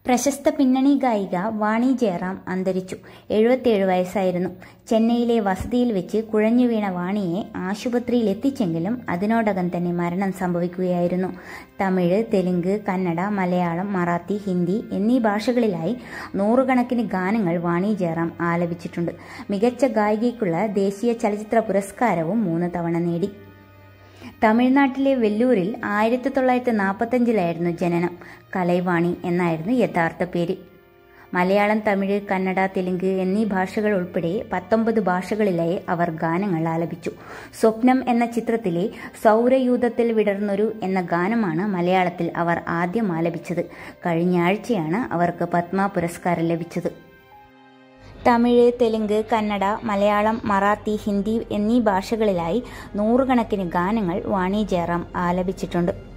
പ്രശസ്ത പിന്നണി ഗായിക വാണി ജയറാം അന്തരിച്ചു എഴുപത്തിയേഴ് വയസ്സായിരുന്നു ചെന്നൈയിലെ വസതിയിൽ വെച്ച് കുഴഞ്ഞു വീണ വാണിയെ ആശുപത്രിയിൽ എത്തിച്ചെങ്കിലും അതിനോടകം തന്നെ മരണം സംഭവിക്കുകയായിരുന്നു തമിഴ് തെലുങ്ക് കന്നഡ മലയാളം മറാത്തി ഹിന്ദി എന്നീ ഭാഷകളിലായി നൂറുകണക്കിന് ഗാനങ്ങൾ വാണി ജയറാം ആലപിച്ചിട്ടുണ്ട് മികച്ച ഗായികയ്ക്കുള്ള ദേശീയ ചലച്ചിത്ര പുരസ്കാരവും മൂന്ന് തവണ നേടി തമിഴ്നാട്ടിലെ വെല്ലൂരിൽ ആയിരത്തി തൊള്ളായിരത്തി നാൽപ്പത്തഞ്ചിലായിരുന്നു ജനനം കലൈവാണി എന്നായിരുന്നു യഥാർത്ഥ പേര് മലയാളം തമിഴ് കന്നഡ തെലുങ്ക് എന്നീ ഭാഷകൾ ഉൾപ്പെടെ പത്തൊമ്പത് ഭാഷകളിലായി അവർ ഗാനങ്ങൾ ആലപിച്ചു സ്വപ്നം എന്ന ചിത്രത്തിലെ സൗരയൂഥത്തിൽ വിടർന്നൊരു എന്ന ഗാനമാണ് മലയാളത്തിൽ അവർ ആദ്യം ആലപിച്ചത് കഴിഞ്ഞ ആഴ്ചയാണ് അവർക്ക് പത്മ പുരസ്കാരം ലഭിച്ചത് തമിഴ് തെലുങ്ക് കന്നഡ മലയാളം മറാത്തി ഹിന്ദി എന്നീ ഭാഷകളിലായി നൂറുകണക്കിന് ഗാനങ്ങൾ വാണി ജയറാം ആലപിച്ചിട്ടുണ്ട്